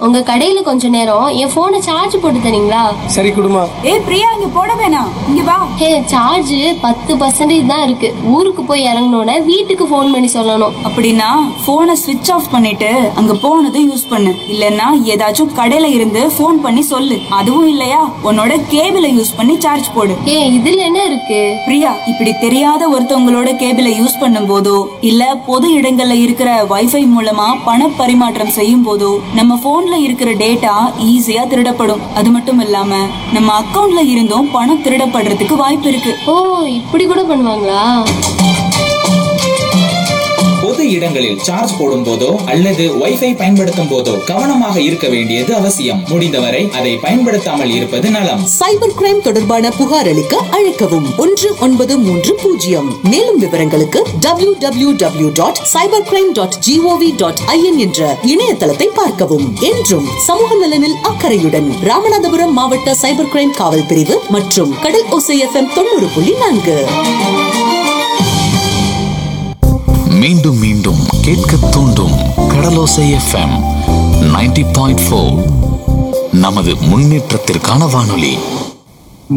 உங்க கடையில கொஞ்ச நேரம் என் போனை சார்ஜ் போட்டு தரீங்களா சரி குடுமா ஏய் பிரியா இங்க போட வேணாம் இங்க வா ஹே சார்ஜ் பத்து பர்சன்டேஜ் தான் இருக்கு ஊருக்கு போய் இறங்கினோட வீட்டுக்கு ஃபோன் பண்ணி சொல்லணும் அப்படின்னா போனை ஸ்விட்ச் ஆஃப் பண்ணிட்டு அங்க போனதும் யூஸ் பண்ணு இல்லனா ஏதாச்சும் கடையில இருந்து ஃபோன் பண்ணி சொல்லு அதுவும் இல்லையா உன்னோட கேபிளை யூஸ் பண்ணி சார்ஜ் போடு ஏ இதுல என்ன இருக்கு பிரியா இப்படி தெரியாத ஒருத்தவங்களோட கேபிளை யூஸ் பண்ணும் போதோ இல்ல பொது இடங்கள்ல இருக்கிற வைஃபை மூலமா பண பரிமாற்றம் செய்யும் போதோ நம்ம போன்ல இருக்கிற டேட்டா ஈஸியா திருடப்படும் அது மட்டும் இல்லாம நம்ம அக்கவுண்ட்ல இருந்தும் பணம் திருடப்படுறதுக்கு வாய்ப்பு இருக்கு ஓ இப்படி கூட பண்ணுவாங்களா பொது இடங்களில் சார்ஜ் போடும் போதோ அல்லது வைஃபை பயன்படுத்தும் போதோ கவனமாக இருக்க வேண்டியது அவசியம் முடிந்தவரை அதை பயன்படுத்தாமல் இருப்பது நலம் சைபர் கிரைம் தொடர்பான புகார் அளிக்க அழைக்கவும் ஒன்று ஒன்பது மூன்று பூஜ்ஜியம் மேலும் விவரங்களுக்கு W W W dot cyber crime dot G O V dot I N என்ற இணையதளத்தை பார்க்கவும் என்றும் சமூக நலனில் அக்கறையுடன் ராமநாதபுரம் மாவட்ட சைபர் கிரைம் காவல் பிரிவு மற்றும் கடல் ஓசை எஃப்எம் தொண்ணூறு புள்ளி நான்கு மீண்டும் மீண்டும் கேட்க தூண்டும் கடலோசை எஃப்எம் 90.4 பாயிண்ட் நமது முன்னேற்றத்திற்கான வானொலி